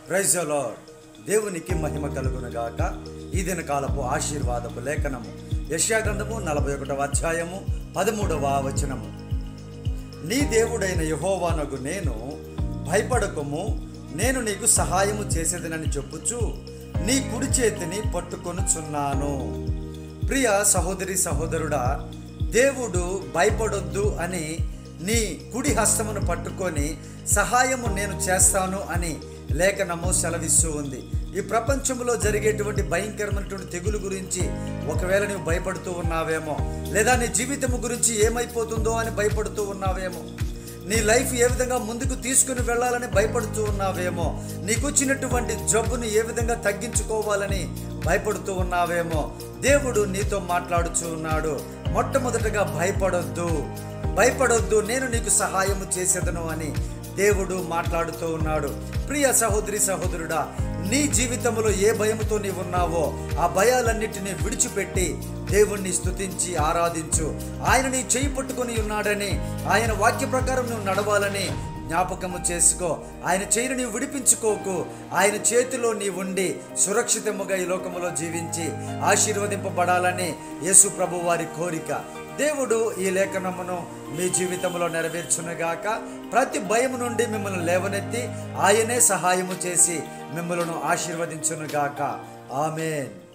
praise lord దేవునికి మహిమ కలుగునగాక ఈ దిన కాలపు ఆశీర్వాదపు లేఖనము యశ్యాగ్రంథము నలభై ఒకటవ అధ్యాయము పదమూడవ వచనము నీ దేవుడైన యహోవానగు నేను భయపడకము నేను నీకు సహాయము చేసేదనని చెప్పుచు నీ కుడి చేతిని పట్టుకొనుచున్నాను ప్రియ సహోదరి సహోదరుడా దేవుడు భయపడొద్దు అని నీ కుడి హస్తమును పట్టుకొని సహాయము నేను చేస్తాను అని లేఖనము సెలవిస్తూ ఉంది ఈ ప్రపంచంలో జరిగేటువంటి భయంకరమైనటువంటి తెగులు గురించి ఒకవేళ నువ్వు భయపడుతూ ఉన్నావేమో లేదా నీ జీవితము గురించి ఏమైపోతుందో అని భయపడుతూ ఉన్నావేమో నీ లైఫ్ ఏ విధంగా ముందుకు తీసుకుని వెళ్ళాలని భయపడుతూ ఉన్నావేమో నీకు వచ్చినటువంటి జబ్బుని ఏ విధంగా తగ్గించుకోవాలని భయపడుతూ ఉన్నావేమో దేవుడు నీతో మాట్లాడుచూ ఉన్నాడు మొట్టమొదటగా భయపడొద్దు భయపడొద్దు నేను నీకు సహాయము చేసేదను అని దేవుడు మాట్లాడుతూ ఉన్నాడు ప్రియ సహోదరి సహోదరుడా నీ జీవితంలో ఏ భయముతో నీవు ఉన్నావో ఆ భయాలన్నిటిని విడిచిపెట్టి దేవుణ్ణి స్తుతించి ఆరాధించు ఆయన నీ చేయి పట్టుకొని ఉన్నాడని ఆయన వాక్య ప్రకారం నువ్వు నడవాలని జ్ఞాపకము చేసుకో ఆయన చేయిని నీవు విడిపించుకోకు ఆయన చేతిలో నీ ఉండి సురక్షితముగా ఈ లోకములో జీవించి ఆశీర్వదింపబడాలని యేసు ప్రభు వారి కోరిక దేవుడు ఈ లేఖనమును మీ జీవితంలో నెరవేర్చునుగాక ప్రతి భయము నుండి మిమ్మల్ని లేవనెత్తి ఆయనే సహాయము చేసి మిమ్మల్ని ఆశీర్వదించునుగాక ఆమెన్